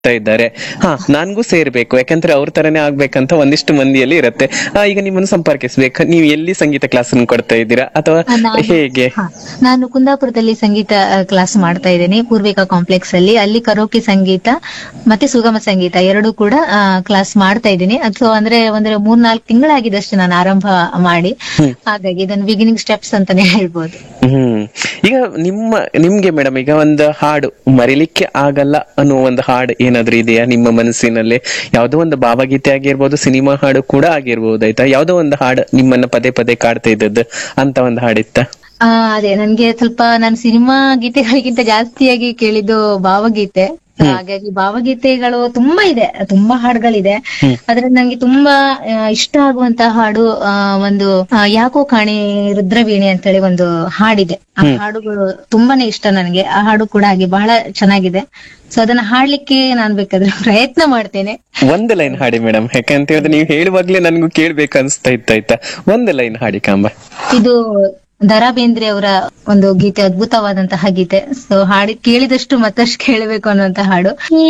ಹೋಗ್ತಾ ಇದ್ದಾರೆ ಹಾ ನನ್ಗೂ ಸೇರ್ಬೇಕು ಯಾಕಂದ್ರೆ ಅವ್ರ ತರನೇ ಆಗ್ಬೇಕಂತ ಒಂದಿಷ್ಟು ಮಂದಿಯಲ್ಲಿ ಇರುತ್ತೆ ಆ, ಈಗ ನಿಮ್ಮನ್ನು ಸಂಪರ್ಕಿಸ್ಬೇಕು ನೀವು ಎಲ್ಲಿ ಸಂಗೀತ ಕ್ಲಾಸ್ ಕೊಡ್ತಾ ಇದ್ದೀರಾ ಅಥವಾ ನಾನು- ಹೇಗೆ ಹಾ, ನಾನು ಕುಂದಾಪುರದಲ್ಲಿ ಸಂಗೀತ ಕ್ಲಾಸ್ ಮಾಡ್ತಾ ಇದ್ದೇನೆ ಪೂರ್ವಿಕಾ ಕಾಂಪ್ಲೆಕ್ಸ್ ಅಲ್ಲಿ ಅಲ್ಲಿ ಕರೋಕೆ ಸಂಗೀತ ಮತ್ತೆ ಸುಗಮ ಸಂಗೀತ ಎರಡು ಕೂಡ ಕ್ಲಾಸ್ ಮಾಡ್ತಾ ಇದ್ದೀನಿ ಅಥವಾ ಅಂದ್ರೆ ಅಂದ್ರೆ ಮೂರ್ನಾಲ್ಕು ತಿಂಗಳಾಗಿದಷ್ಟು ನಾನು ಆರಂಭ ಮಾಡಿ ಹಾಗಾಗಿ ಇದನ್ನು ಬಿಗಿನಿಂಗ್ ಸ್ಟೆಪ್ಸ್ ಅಂತಾನೆ ಹೇಳ್ಬೋದು ಹ್ಮ್ ಈಗ ನಿಮ್ಮ ನಿಮ್ಗೆ ಮೇಡಮ್ ಈಗ ಒಂದು ಹಾಡು ಮರಿಲಿಕ್ಕೆ ಆಗಲ್ಲ ಅನ್ನೋ ಒಂದು ಹಾಡು ಏನಾದ್ರೂ ಇದೆಯಾ ನಿಮ್ಮ ಮನಸ್ಸಿನಲ್ಲಿ ಯಾವ್ದೋ ಒಂದು ಭಾವಗೀತೆ ಆಗಿರ್ಬೋದು ಸಿನಿಮಾ ಹಾಡು ಕೂಡ ಆಗಿರ್ಬೋದು ಆಯ್ತಾ ಯಾವ್ದೋ ಒಂದು ಹಾಡು ನಿಮ್ಮನ್ನ ಪದೇ ಪದೇ ಕಾಡ್ತಾ ಇದ್ದದ್ದು ಅಂತ ಒಂದು ಹಾಡಿತ್ತ ಆ ಅದೇ ನನ್ಗೆ ಸ್ವಲ್ಪ ನಾನು ಸಿನಿಮಾ ಗೀತೆಗಳಿಗಿಂತ ಜಾಸ್ತಿಯಾಗಿ ಕೇಳಿದ್ದು ಭಾವಗೀತೆ ಹಾಗಾಗಿ ಭಾವಗೀತೆಗಳು ತುಂಬಾ ಇದೆ ತುಂಬಾ ಹಾಡುಗಳಿದೆ ಆದ್ರೆ ನಂಗೆ ತುಂಬಾ ಆ, ಇಷ್ಟ ಆಗುವಂತ ಹಾಡು ಆ, ಒಂದು ಆ, ಯಾಕೋ ಕಾಣಿ ರುದ್ರವೀಣೆ ಅಂತೇಳಿ ಒಂದು ಹಾಡಿದೆ ಆ ಹಾಡುಗಳು ತುಂಬಾನೇ ಇಷ್ಟ ನನಗೆ ಆ ಹಾಡು ಕೂಡ ಹಾಗೆ ಬಹಳ ಚೆನ್ನಾಗಿದೆ ಸೊ ಅದನ್ನ ಹಾಡ್ಲಿಕ್ಕೆ ನಾನ್ ಬೇಕಾದ್ರೆ ಪ್ರಯತ್ನ ಮಾಡ್ತೇನೆ ಒಂದು ಲೈನ್ ಹಾಡಿ ಮೇಡಮ್ ಯಾಕಂತ ಹೇಳಿದ್ರೆ ನೀವು ಹೇಳುವಾಗ್ಲೇ ನನ್ಗೂ ಕೇಳ್ಬೇಕು ಅನ್ಸ್ತಾ ಇತ್ತು ಆಯ್ತಾ ಒಂದು ಲೈನ್ ಹಾಡಿ ಕಾಂಬ ಇದು ದರಾ ಬೇಂದ್ರೆ ಅವರ ಒಂದು ಗೀತೆ ಅದ್ಭುತವಾದಂತಹ ಗೀತೆ ಸೊ ಹಾಡಿ ಕೇಳಿದಷ್ಟು ಮತ್ತಷ್ಟು ಕೇಳಬೇಕು ಅನ್ನುವಂತ ಹಾಡು